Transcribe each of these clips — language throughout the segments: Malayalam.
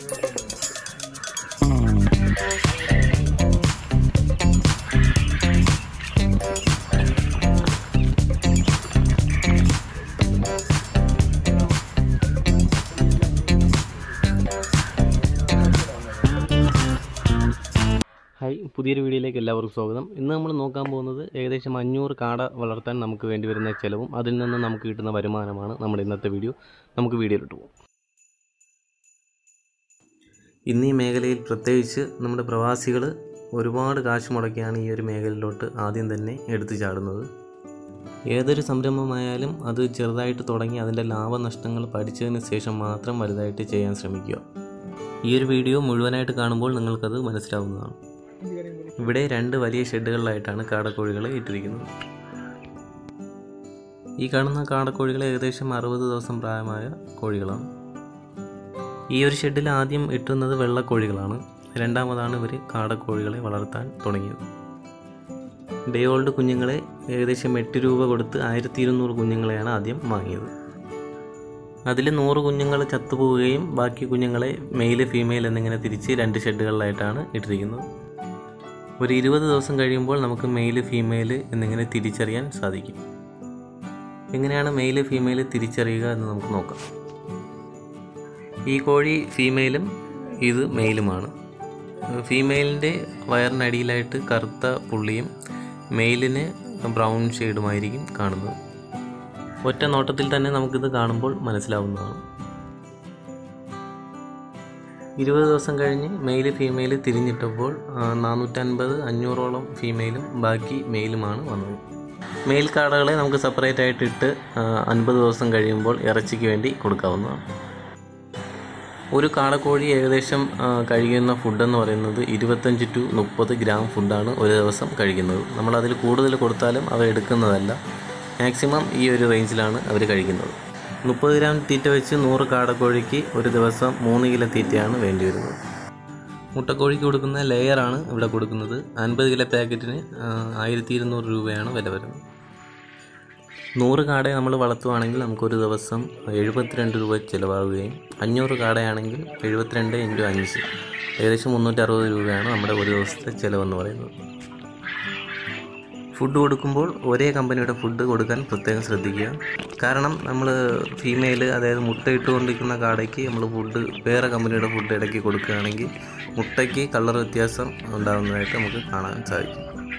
ഹായ് പുതിയൊരു വീഡിയോയിലേക്ക് എല്ലാവർക്കും സ്വാഗതം ഇന്ന് നമ്മൾ നോക്കാൻ പോകുന്നത് ഏകദേശം അഞ്ഞൂറ് കാട വളർത്താൻ നമുക്ക് വേണ്ടി വരുന്ന ചിലവും അതിൽ നിന്ന് നമുക്ക് കിട്ടുന്ന വരുമാനമാണ് നമ്മുടെ ഇന്നത്തെ വീഡിയോ നമുക്ക് വീഡിയോയിലോട്ട് പോകും ഇന്ന് ഈ മേഖലയിൽ പ്രത്യേകിച്ച് നമ്മുടെ പ്രവാസികൾ ഒരുപാട് കാശ് മുടക്കിയാണ് ഈ ഒരു മേഖലയിലോട്ട് ആദ്യം തന്നെ എടുത്തു ചാടുന്നത് ഏതൊരു സംരംഭമായാലും അത് ചെറുതായിട്ട് തുടങ്ങി അതിൻ്റെ ലാഭനഷ്ടങ്ങൾ പഠിച്ചതിന് ശേഷം മാത്രം വലുതായിട്ട് ചെയ്യാൻ ശ്രമിക്കുക ഈ ഒരു വീഡിയോ മുഴുവനായിട്ട് കാണുമ്പോൾ നിങ്ങൾക്കത് മനസ്സിലാവുന്നതാണ് ഇവിടെ രണ്ട് വലിയ ഷെഡുകളിലായിട്ടാണ് കാടക്കോഴികളെ ഇട്ടിരിക്കുന്നത് ഈ കാണുന്ന കാടക്കോഴികൾ ഏകദേശം അറുപത് ദിവസം പ്രായമായ കോഴികളാണ് ഈ ഒരു ഷെഡിൽ ആദ്യം ഇട്ടുന്നത് വെള്ളക്കോഴികളാണ് രണ്ടാമതാണ് ഇവർ കാടക്കോഴികളെ വളർത്താൻ തുടങ്ങിയത് ഡേ ഓൾഡ് കുഞ്ഞുങ്ങളെ ഏകദേശം എട്ട് രൂപ കൊടുത്ത് ആയിരത്തി ഇരുന്നൂറ് കുഞ്ഞുങ്ങളെയാണ് ആദ്യം വാങ്ങിയത് അതിൽ നൂറ് കുഞ്ഞുങ്ങൾ ചത്തുപോവുകയും ബാക്കി കുഞ്ഞുങ്ങളെ മെയിൽ ഫീമെയിൽ എന്നിങ്ങനെ തിരിച്ച് രണ്ട് ഷെഡുകളിലായിട്ടാണ് ഇട്ടിരിക്കുന്നത് ഒരു ഇരുപത് ദിവസം കഴിയുമ്പോൾ നമുക്ക് മെയിൽ ഫീമെയിൽ എന്നിങ്ങനെ തിരിച്ചറിയാൻ സാധിക്കും എങ്ങനെയാണ് മെയിൽ ഫീമെയിൽ തിരിച്ചറിയുക എന്ന് നമുക്ക് നോക്കാം ഈ കോഴി ഫീമെയിലും ഇത് മെയിലുമാണ് ഫീമെയിലിൻ്റെ വയറിനടിയിലായിട്ട് കറുത്ത പുള്ളിയും മെയിലിന് ബ്രൗൺ ഷെയ്ഡുമായിരിക്കും കാണുന്നത് ഒറ്റ നോട്ടത്തിൽ തന്നെ നമുക്കിത് കാണുമ്പോൾ മനസ്സിലാവുന്നതാണ് ഇരുപത് ദിവസം കഴിഞ്ഞ് മെയിൽ ഫീമെയിൽ തിരിഞ്ഞിട്ടപ്പോൾ നാനൂറ്റൻപത് അഞ്ഞൂറോളം ഫീമെയിലും ബാക്കി മെയിലുമാണ് വന്നത് മെയിൽ കാടകളെ നമുക്ക് സെപ്പറേറ്റ് ആയിട്ട് ഇട്ട് അൻപത് ദിവസം കഴിയുമ്പോൾ ഇറച്ചിക്ക് വേണ്ടി കൊടുക്കാവുന്നതാണ് ഒരു കാടക്കോഴി ഏകദേശം ആ, കഴിക്കുന്ന ഫുഡെന്ന് പറയുന്നത് ഇരുപത്തഞ്ച് ടു മുപ്പത് ഗ്രാം ഫുഡാണ് ഒരു ദിവസം കഴിക്കുന്നത് നമ്മൾ അതിൽ കൂടുതൽ കൊടുത്താലും അവ എടുക്കുന്നതല്ല മാക്സിമം ഈ ഒരു റേഞ്ചിലാണ് അവർ കഴിക്കുന്നത് മുപ്പത് ഗ്രാം തീറ്റ വെച്ച് നൂറ് കാടക്കോഴിക്ക് ഒരു ദിവസം മൂന്ന് കിലോ തീറ്റയാണ് വേണ്ടി വരുന്നത് മുട്ടക്കോഴിക്ക് കൊടുക്കുന്ന ലെയറാണ് ഇവിടെ കൊടുക്കുന്നത് അൻപത് കിലോ പാക്കറ്റിന് ആയിരത്തി ഇരുന്നൂറ് രൂപയാണ് വില വരുന്നത് നൂറ് കാടയെ നമ്മൾ വളർത്തുവാണെങ്കിൽ നമുക്കൊരു ദിവസം എഴുപത്തിരണ്ട് രൂപ ചിലവാകുകയും അഞ്ഞൂറ് കാടയാണെങ്കിൽ എഴുപത്തിരണ്ട് ഇൻറ്റു അഞ്ച് ഏകദേശം മുന്നൂറ്ററുപത് രൂപയാണ് നമ്മുടെ ഒരു ദിവസത്തെ ചിലവെന്ന് പറയുന്നത് ഫുഡ് കൊടുക്കുമ്പോൾ ഒരേ കമ്പനിയുടെ ഫുഡ് കൊടുക്കാൻ പ്രത്യേകം ശ്രദ്ധിക്കുക കാരണം നമ്മൾ ഫീമെയിൽ അതായത് മുട്ട ഇട്ടുകൊണ്ടിരിക്കുന്ന കാടയ്ക്ക് നമ്മൾ ഫുഡ് വേറെ കമ്പനിയുടെ ഫുഡ് ഇടയ്ക്ക് കൊടുക്കുകയാണെങ്കിൽ മുട്ടയ്ക്ക് കളർ വ്യത്യാസം ഉണ്ടാകുന്നതായിട്ട് നമുക്ക് കാണാൻ സാധിക്കും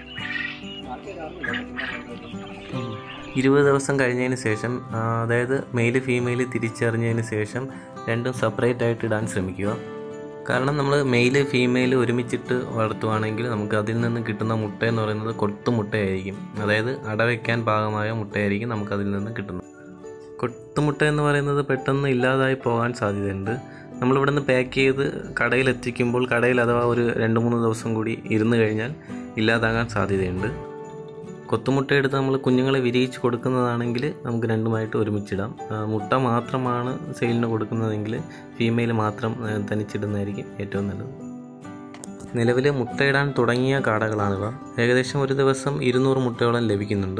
ഇരുപത് ദിവസം കഴിഞ്ഞതിന് ശേഷം ആ, അതായത് മെയിൽ ഫീമെയിൽ തിരിച്ചറിഞ്ഞതിന് ശേഷം രണ്ടും സെപ്പറേറ്റ് ആയിട്ട് ഇടാൻ ശ്രമിക്കുക കാരണം നമ്മൾ മെയിൽ ഫീമെയിൽ ഒരുമിച്ചിട്ട് വളർത്തുവാണെങ്കിൽ നമുക്ക് അതിൽ നിന്ന് കിട്ടുന്ന മുട്ട എന്ന് പറയുന്നത് കൊത്തു മുട്ടയായിരിക്കും അതായത് അടവയ്ക്കാൻ പാകമായ മുട്ടയായിരിക്കും നമുക്ക് അതിൽ നിന്ന് കിട്ടുന്നത് കൊത്തുമുട്ട എന്ന് പറയുന്നത് പെട്ടെന്ന് ഇല്ലാതായി പോകാൻ സാധ്യതയുണ്ട് നമ്മളിവിടെ നിന്ന് പാക്ക് ചെയ്ത് കടയിൽ എത്തിക്കുമ്പോൾ കടയിൽ അഥവാ ഒരു രണ്ട് മൂന്ന് ദിവസം കൂടി ഇരുന്ന് കഴിഞ്ഞാൽ ഇല്ലാതാകാൻ സാധ്യതയുണ്ട് കൊത്തുമുട്ട എടുത്ത് നമ്മൾ കുഞ്ഞുങ്ങളെ വിരിയിച്ച് കൊടുക്കുന്നതാണെങ്കിൽ നമുക്ക് രണ്ടുമായിട്ട് ഒരുമിച്ചിടാം ആ, മുട്ട മാത്രമാണ് സെയിലിന് കൊടുക്കുന്നതെങ്കിൽ ഫീമെയിൽ മാത്രം ആ, തനിച്ചിടുന്നതായിരിക്കും ഏറ്റവും നല്ലത് നിലവിൽ മുട്ടയിടാൻ തുടങ്ങിയ കാടകളാണിവ ഏകദേശം ഒരു ദിവസം ഇരുന്നൂറ് മുട്ടയോളം ലഭിക്കുന്നുണ്ട്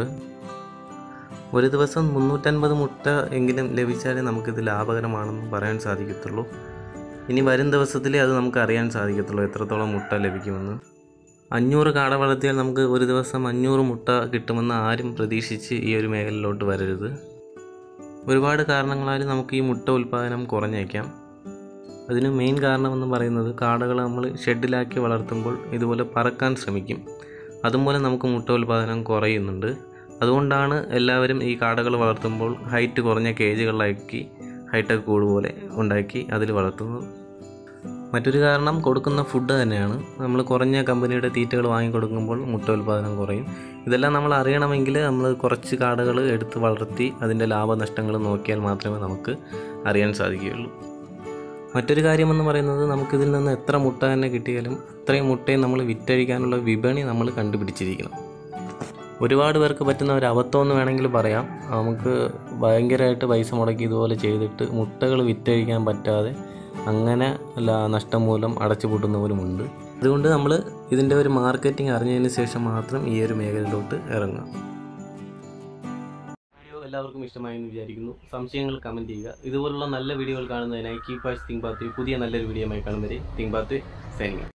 ഒരു ദിവസം മുന്നൂറ്റൻപത് മുട്ട എങ്കിലും ലഭിച്ചാലേ നമുക്കിത് ലാഭകരമാണെന്ന് പറയാൻ സാധിക്കത്തുള്ളൂ ഇനി വരും ദിവസത്തിലേ അത് നമുക്ക് അറിയാൻ സാധിക്കത്തുള്ളൂ എത്രത്തോളം മുട്ട ലഭിക്കുമെന്ന് അഞ്ഞൂറ് കാട വളർത്തിയാൽ നമുക്ക് ഒരു ദിവസം അഞ്ഞൂറ് മുട്ട കിട്ടുമെന്ന് ആരും പ്രതീക്ഷിച്ച് ഈ ഒരു മേഖലയിലോട്ട് വരരുത് ഒരുപാട് കാരണങ്ങളാൽ നമുക്ക് ഈ മുട്ട ഉൽപ്പാദനം കുറഞ്ഞേക്കാം അതിന് മെയിൻ കാരണമെന്ന് പറയുന്നത് കാടകളെ നമ്മൾ ഷെഡിലാക്കി വളർത്തുമ്പോൾ ഇതുപോലെ പറക്കാൻ ശ്രമിക്കും അതുമൂലം നമുക്ക് മുട്ട ഉൽപ്പാദനം കുറയുന്നുണ്ട് അതുകൊണ്ടാണ് എല്ലാവരും ഈ കാടകൾ വളർത്തുമ്പോൾ ഹൈറ്റ് കുറഞ്ഞ കേജുകളിലാക്കി ഹൈടെക് കൂട് പോലെ ഉണ്ടാക്കി അതിൽ വളർത്തുന്നത് മറ്റൊരു കാരണം കൊടുക്കുന്ന ഫുഡ് തന്നെയാണ് നമ്മൾ കുറഞ്ഞ കമ്പനിയുടെ തീറ്റകൾ വാങ്ങി കൊടുക്കുമ്പോൾ മുട്ട ഉൽപ്പാദനം കുറയും ഇതെല്ലാം നമ്മൾ അറിയണമെങ്കിൽ നമ്മൾ കുറച്ച് കാടകൾ എടുത്ത് വളർത്തി അതിൻ്റെ ലാഭനഷ്ടങ്ങൾ നോക്കിയാൽ മാത്രമേ നമുക്ക് അറിയാൻ സാധിക്കുകയുള്ളൂ മറ്റൊരു കാര്യമെന്ന് പറയുന്നത് നമുക്കിതിൽ നിന്ന് എത്ര മുട്ട തന്നെ കിട്ടിയാലും അത്രയും മുട്ടയും നമ്മൾ വിറ്റഴിക്കാനുള്ള വിപണി നമ്മൾ കണ്ടുപിടിച്ചിരിക്കണം ഒരുപാട് പേർക്ക് പറ്റുന്ന ഒരു അബദ്ധം എന്ന് വേണമെങ്കിൽ പറയാം നമുക്ക് ഭയങ്കരമായിട്ട് പൈസ മുടക്കി ഇതുപോലെ ചെയ്തിട്ട് മുട്ടകൾ വിറ്റഴിക്കാൻ പറ്റാതെ അങ്ങനെ ലാ- നഷ്ടം മൂലം അടച്ചുപൂട്ടുന്നവരുമുണ്ട് അതുകൊണ്ട് നമ്മൾ ഇതിൻ്റെ ഒരു മാർക്കറ്റിംഗ് അറിഞ്ഞതിന് ശേഷം മാത്രം ഈ ഒരു മേഖലയിലോട്ട് ഇറങ്ങുക വീഡിയോ എല്ലാവർക്കും ഇഷ്ടമായെന്ന് വിചാരിക്കുന്നു സംശയങ്ങൾ കമൻറ്റ് ചെയ്യുക ഇതുപോലുള്ള നല്ല വീഡിയോകൾ കാണുന്നതിനായി കീപേഴ്സ് തിങ്ക് ബാത്ത് പുതിയ നല്ലൊരു വീഡിയോയുമായി കാണും വരെ തിങ്ക് ബാത്ത് സൈനിങ്